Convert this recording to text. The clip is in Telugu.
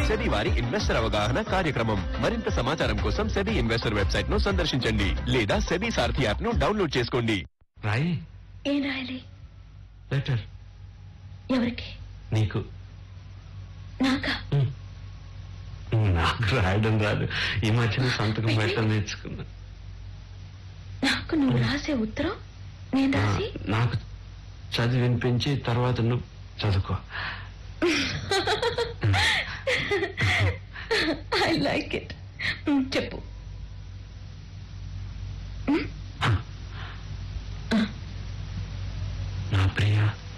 సెబీ వారి ఇన్వెస్టర్ అవగాహన కార్యక్రమం మరింత సమాచారం కోసం సెబీ ఇన్వెస్టర్ వెబ్సైట్ ను సందర్శించండి లేదా సెబీ సారథి యాప్ ను డౌన్లోడ్ చేసుకోండి రాయి ఏం రాయాలి లెటర్ ఎవరికి నీకు నాకా ఉమ్. నాకు రాయడం రాదు ఈ మధ్యన సంతకం పెట్టడం నేర్చుకున్నా నాకు నువ్వు రాసే ఉత్తరం నేను ఆ, రాసి నాకు చదివి వినిపించి తర్వాత నువ్వు చదువుకో ఐ లైక్ ఇట్ చెప్పు నా ప్రియ